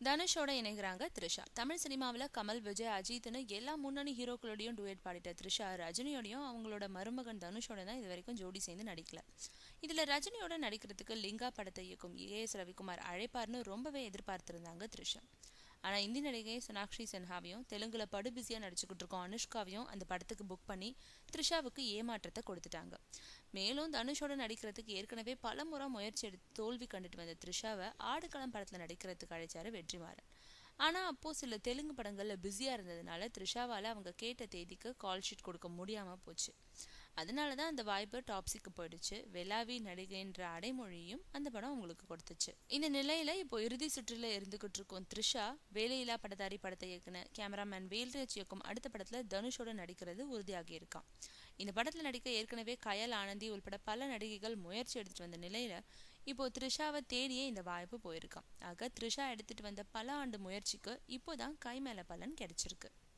தனுஷோட இணைகிறாங்க த்ரிஷா தமிழ் சினிமாவில் கமல் விஜய் அஜித்னு எல்லா முன்னணி ஹீரோக்களோடையும் டுவேட் பாடிட்ட த்ரிஷா ரஜினியோடையும் அவங்களோட மருமகன் தனுஷோட தான் இது வரைக்கும் ஜோடி சேர்ந்து நடிக்கல இதில் ரஜினியோட நடிக்கிறதுக்கு லிங்கா படத்தை இயக்கும் ஏ எஸ் ரவிக்குமார் அழைப்பார்னு ரொம்பவே எதிர்பார்த்திருந்தாங்க த்ரிஷா ஆனால் இந்தி நடிகை சோனாக்ஷி சின்ஹாவையும் தெலுங்குல படு பிஸியாக நடிச்சுக்கிட்டு இருக்கோம் அனுஷ்காவையும் அந்த படத்துக்கு புக் பண்ணி த்ரிஷாவுக்கு ஏமாற்றத்தை கொடுத்துட்டாங்க மேலும் தனுஷோட நடிக்கிறதுக்கு ஏற்கனவே பல முறை முயற்சி எடுத்து தோல்வி கண்டுட்டு வந்த த்ரிஷாவை ஆடுகளம் படத்தில் நடிக்கிறதுக்கு அழைச்சாரு வெற்றிமாறன் ஆனால் அப்போது சில தெலுங்கு படங்களில் பிஸியாக இருந்ததுனால த்ரிஷாவால் அவங்க கேட்ட தேதிக்கு கால் ஷீட் கொடுக்க முடியாமல் போச்சு அதனால தான் அந்த வாய்ப்பு டாப்ஸிக்கு போயிடுச்சு வெலாவி நடிகைன்ற அடைமொழியும் அந்த படம் உங்களுக்கு கொடுத்துச்சு இந்த நிலையில இப்போ இறுதி சுற்றுல இருந்துகிட்டு இருக்கும் த்ரிஷா வேலையில்லா படதாரி படத்தை இயக்குன கேமராமேன் வேல்ராஜ் இயக்கும் அடுத்த படத்துல தனுஷோட நடிக்கிறது உறுதியாகி இருக்கான் இந்த படத்துல நடிக்க ஏற்கனவே கயல் ஆனந்தி உள்பட பல நடிகைகள் முயற்சி எடுத்துட்டு வந்த நிலையில இப்போ த்ரிஷாவை தேடியே இந்த வாய்ப்பு போயிருக்கான் ஆக த்ரிஷா எடுத்துட்டு வந்த பல ஆண்டு முயற்சிக்கு இப்போதான் கை மேல பலன் கிடைச்சிருக்கு